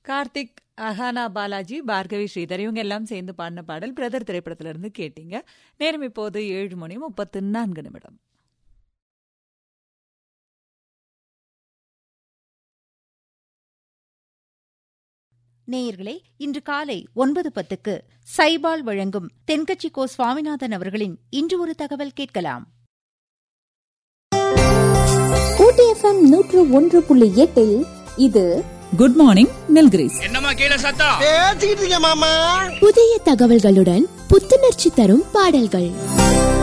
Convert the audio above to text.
கார்த்திக் அஹானா பாலாஜி பார்கவி ஸ்ரீதர் இவங்க எல்லாம் சேர்ந்து பாடின பாடல் பிரதர் திரைப்படத்துல இருந்து கேட்டீங்க நேரம் இப்போது ஏழு மணி முப்பத்து நான்கு நிமிடம் நேயர்களே இன்று காலை ஒன்பது பத்துக்கு சைபால் வழங்கும் தென்கட்சி கோ சுவாமிநாதன் அவர்களின் இன்று ஒரு தகவல் கேட்கலாம் ஊட்டி எஃப்எம் நூற்று ஒன்று புள்ளி எட்டில் இது குட் மார்னிங் நில்கிரிஸ் என்னம்மா கீழே சத்தம் பேசிக்கிட்டு இருக்க மாமா புதிய தகவல்களுடன் புத்துணர்ச்சி தரும் பாடல்கள்